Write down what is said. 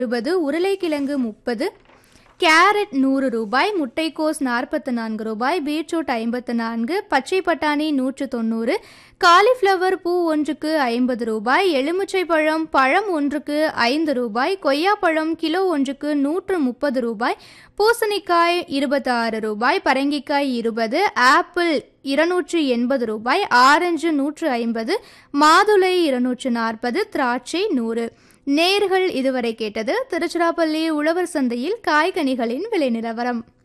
இருபது உருளைக்கிழங்கு முப்பது கேரட் நூறு ரூபாய் முட்டைக்கோஸ் நாற்பத்து நான்கு ரூபாய் பீட்ரூட் ஐம்பத்து நான்கு பச்சை பட்டாணி நூற்று தொண்ணூறு காலிஃப்ளவர் பூ ஒன்றுக்கு ஐம்பது ரூபாய் எலுமிச்சை பழம் பழம் ஒன்றுக்கு ஐந்து ரூபாய் கொய்யாப்பழம் கிலோ ஒன்றுக்கு நூற்று முப்பது ரூபாய் பூசணிக்காய் இருபத்தி ஆறு ரூபாய் பரங்கிக்காய் இருபது ஆப்பிள் இருநூற்று எண்பது ரூபாய் ஆரஞ்சு நூற்று ஐம்பது மாதுளை இருநூற்று நாற்பது திராட்சை நூறு நேர்கள் இதுவரை கேட்டது திருச்சிராப்பள்ளி உழவர் சந்தையில் காய்கனிகளின் விலை நிலவரம்